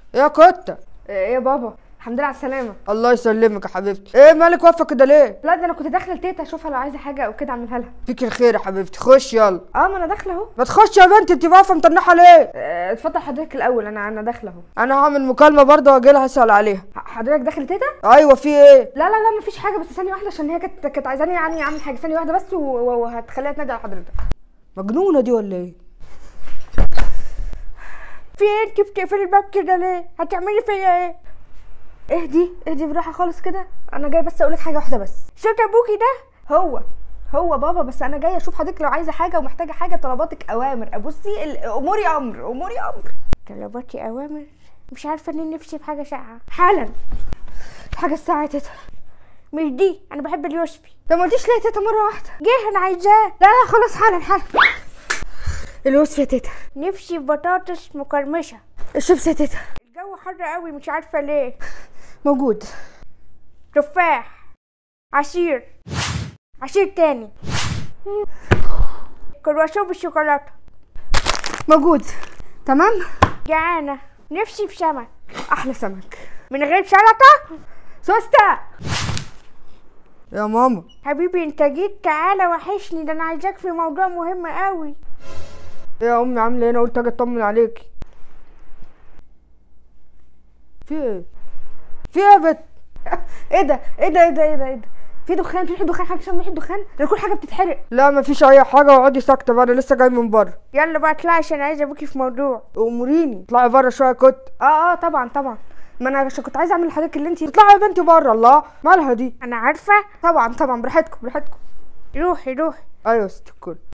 يا كوتة ايه يا بابا الحمد لله على السلامه الله يسلمك يا حبيبتي ايه مالك واقفه كده ليه لا ده انا كنت داخله لتيتا اشوفها لو عايزه حاجه او كده اعملها لها فيك الخير يا حبيبتي خش يلا اه ما انا داخله اهو ما تخش يا بنتي انت واقفه مطنحه ليه آه، اتفضل حضرتك الاول انا انا داخله اهو انا هعمل مكالمه برضه واجي لها اسال عليها ح- حضرتك داخل تيتا ايوه في ايه لا لا لا مفيش حاجه بس ثانيه واحده عشان هي كانت كانت عايزاني يعني اعمل حاجه ثانيه واحده بس و- و- وهتخليها تنادي على حضرتك مجنونه دي ولا ايه في ايه انت بتقفلي الباب كده ليه هتعملي فيا ايه اهدي اهدي بالراحه خالص كده انا جايه بس اقولك حاجه واحده بس صوت ابوكي ده هو هو بابا بس انا جايه اشوف حضرتك لو عايزه حاجه ومحتاجه حاجه طلباتك اوامر ابصي ال- اموري امر اموري امر طلباتي اوامر مش عارفه ان نفسي في حاجه ساقعه حالا حاجه الساعه يا تيتا مش دي انا بحب اليوسفي ده ما قلتيش ليه يا تيتا مره واحده جه انا عايزاه لا لا خلاص حالا حالا اليوسفي يا تيتا نفسي في بطاطس مقرمشه الشيبس يا تيتا الجو حر قوي مش عارفه ليه موجود تفاح عصير عصير تاني كرواسون بالشوكولاته موجود تمام جعانه نفسي في سمك احلى سمك من غير سلطه سوسته يا ماما حبيبي انت جيت تعالى وحشني ده انا عايزاك في موضوع مهم قوي ايه يا امي عامله ايه انا قلت اجي اطمن عليكي في ايه في ايه يا بت ايه ده ايه ده ايه ده ايه ده ايه ده في دخان في ريحه دخان حاجه شم ريحه دخان ده كل حاجه بتتحرق لا مفيش اي حاجه واقعدي ساكته بقى انا لسه جاي من بره يلا بقى اطلعي عشان عايزه ابوكي في موضوع اموريني اطلعي بره شويه كنت اه اه طبعا طبعا ما انا عشان كنت عايزه اعمل لحضرتك اللي انت اطلعي يا بنتي بره الله مالها دي انا عارفه طبعا طبعا براحتكم براحتكم روحي روحي ايوه يا ست الكل